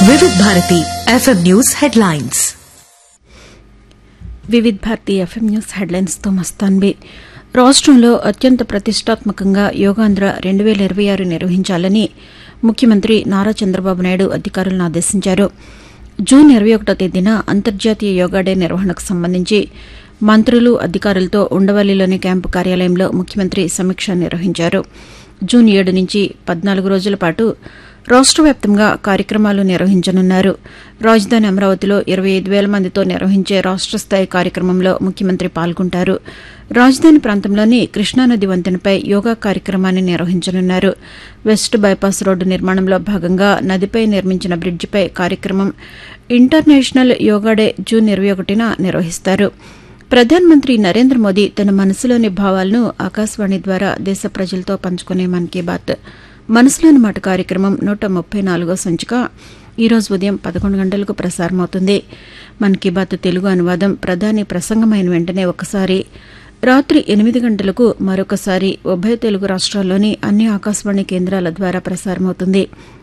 వివిధ Bharati FM news headlines Vividh Bharati FM news హెడ్లైన్స్తో మస్తాన్బి రాష్ట్రంలో అత్యంత ప్రతిష్టాత్మకంగా యోగాంధ్ర రెండు వేల ఇరవై ఆరు నిర్వహించాలని ముఖ్యమంత్రి నారా చంద్రబాబు నాయుడు అధికారులను ఆదేశించారు జూన్ ఇరవై ఒకటో తేదీన అంతర్జాతీయ యోగా డే నిర్వహణకు సంబంధించి మంత్రులు అధికారులతో ఉండవల్లిలోని క్యాంపు కార్యాలయంలో ముఖ్యమంత్రి సమీక్ష నిర్వహించారు జూన్ ఏడు నుంచి పద్నాలుగు రోజుల పాటు రాష్ట్ర వ్యాప్తంగా కార్యక్రమాలు నిర్వహించనున్నారు రాజధాని అమరావతిలో ఇరవై ఐదు వేల మందితో నిర్వహించే రాష్ట్ర స్థాయి కార్యక్రమంలో ముఖ్యమంత్రి పాల్గొంటారు రాజధాని ప్రాంతంలోని కృష్ణానది వంతెనపై యోగా కార్యక్రమాన్ని నిర్వహించనున్నారు వెస్ట్ బైపాస్ రోడ్డు నిర్మాణంలో భాగంగా నదిపై నిర్మించిన బ్రిడ్జిపై కార్యక్రమం ఇంటర్నేషనల్ యోగా డే జూన్ ఇరవై ఒకటిన నిర్వహిస్తారు ప్రధానమంత్రి నరేంద్ర మోదీ తన మనసులోని భావాలను ఆకాశవాణి ద్వారా దేశ ప్రజలతో పంచుకునే మన్ కీ బాత్ మనసులోని మాట కార్యక్రమం నూట ముప్పై నాలుగో సంచిక ఈరోజు ఉదయం పదకొండు గంటలకు ప్రసారమవుతుంది మన్ కీ బాత్ తెలుగు అనువాదం ప్రధాని ప్రసంగమైన వెంటనే ఒకసారి రాత్రి ఎనిమిది గంటలకు మరొకసారి ఉభయ తెలుగు రాష్ట్రాల్లోని అన్ని ఆకాశవాణి కేంద్రాల ద్వారా ప్రసారమవుతుంది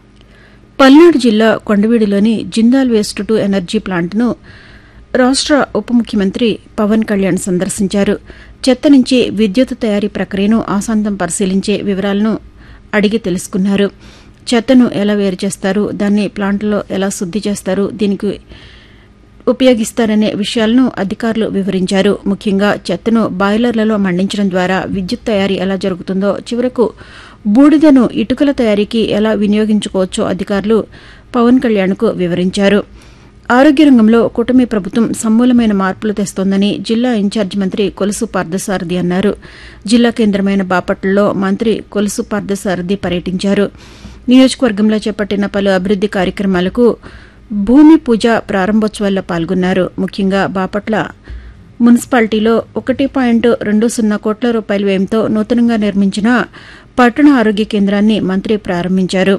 పల్నాడు జిల్లా కొండవీడిలోని జిందాల్ వేస్ట్ టు ఎనర్జీ ప్లాంట్ను రాష్ట్ర ఉప ముఖ్యమంత్రి పవన్ కళ్యాణ్ సందర్శించారు చెత్త నుంచి విద్యుత్ తయారీ ప్రక్రియను ఆసాంతం పరిశీలించే వివరాలను అడిగి తెలుసుకున్నారు చెత్తను ఎలా వేరు చేస్తారు దాన్ని ప్లాంట్లో ఎలా శుద్ది చేస్తారు దీనికి ఉపయోగిస్తారనే విషయాలను అధికారులు వివరించారు ముఖ్యంగా చెత్తను బాయిలర్లలో మండించడం ద్వారా విద్యుత్ తయారీ ఎలా జరుగుతుందో చివరకు బూడిదను ఇటుకల తయారీకి ఎలా వినియోగించుకోవచ్చో అధికారులు పవన్ కళ్యాణ్కు వివరించారు ఆరోగ్య రంగంలో కూటమి ప్రభుత్వం సమూలమైన మార్పులు తెస్తోందని జిల్లా ఇన్ఛార్జ్ మంత్రి కొలుసు పార్థసారథి అన్నారు జిల్లా కేంద్రమైన బాపట్లలో మంత్రి కొలుసు పార్థసారథి పర్యటించారు నియోజకవర్గంలో చేపట్టిన పలు అభివృద్ది కార్యక్రమాలకు భూమి పూజ ప్రారంభోత్సవాల్లో పాల్గొన్నారు ముఖ్యంగా బాపట్ల మున్సిపాలిటీలో ఒకటి పాయింట్ రెండు సున్నా కోట్ల రూపాయల వ్యయంతో నూతనంగా నిర్మించిన పట్టణ ఆరోగ్య కేంద్రాన్ని మంత్రి ప్రారంభించారు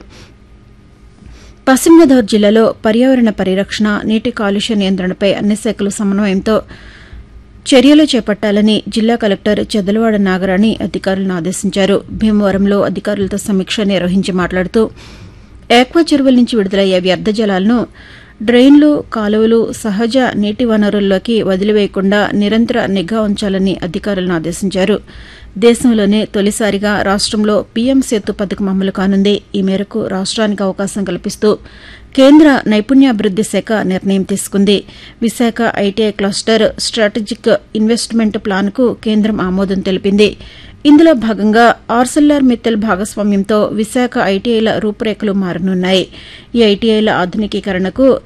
పశ్చిమ గోదావరి జిల్లాలో పర్యావరణ పరిరక్షణ నీటి కాలుష్య నియంత్రణపై అన్ని శాఖలు సమన్వయంతో చర్యలు చేపట్టాలని జిల్లా కలెక్టర్ చెదలవాడ నాగరాణి అధికారులను ఆదేశించారు భీమవరంలో అధికారులతో సమీక్ష నిర్వహించి మాట్లాడుతూ ఏక్వా చెరువుల నుంచి విడుదలయ్యే వ్యర్థ జలాలను డ్రైన్లు కాలువలు సహజ నీటి వనరుల్లోకి వదిలివేయకుండా నిరంతర నిఘా ఉంచాలని అధికారులను ఆదేశించారు దేశంలోనే తొలిసారిగా రాష్టంలో పీఎం సేతు పథకం అమలు కానుంది ఈ మేరకు రాష్ట్రానికి అవకాశం కల్పిస్తూ కేంద్ర నైపుణ్యాభివృద్ది శాఖ నిర్ణయం తీసుకుంది Visakha ITI cluster strategic investment ప్లాన్కు కేంద్రం ఆమోదం తెలిపింది ఇందులో భాగంగా ఆర్సెల్లార్ మిత్తల్ భాగస్వామ్యంతో విశాఖ ఐటీఐల రూపురేఖలు మారనున్నాయి ఈ ఐటీఐల ఆధునికీకరణకు